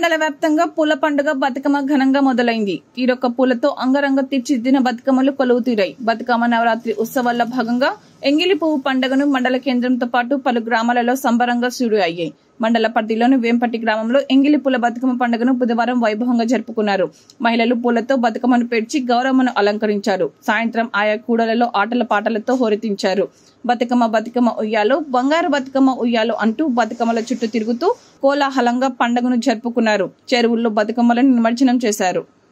మండల వ్యాప్తంగా పూల పండుగ బతుకమ్మ ఘనంగా మొదలైంది తీరొక్క పూలతో అంగరంగ తీర్చిదిద్దిన బతుకమ్మలు కొలువు తీరాయి బతుకమ్మ నవరాత్రి ఉత్సవాల్లో భాగంగా ఎంగిలి పువ్వు పండుగను మండల కేంద్రంతో పాటు పలు గ్రామాలలో సంబరంగా షురు అయ్యాయి మండల పరిధిలోని వేంపట్టి గ్రామంలో ఎంగిలి పూల బతుకమ్మ పండుగను బుధవారం వైభవంగా జరుపుకున్నారు మహిళలు పూలతో బతుకమ్మను పేర్చి గౌరమ్మను అలంకరించారు సాయంత్రం ఆయా కూడలలో ఆటల పాటలతో హోరెత్తించారు బతుకమ్మ బతుకమ్మ ఉయ్యాలో బంగారు బతుకమ్మ ఉయ్యాలో అంటూ బతుకమ్మల చుట్టూ తిరుగుతూ కోలాహలంగా పండుగను జరుపుకున్నారు చెరువుల్లో బతుకమ్మలను నిమజ్జనం చేశారు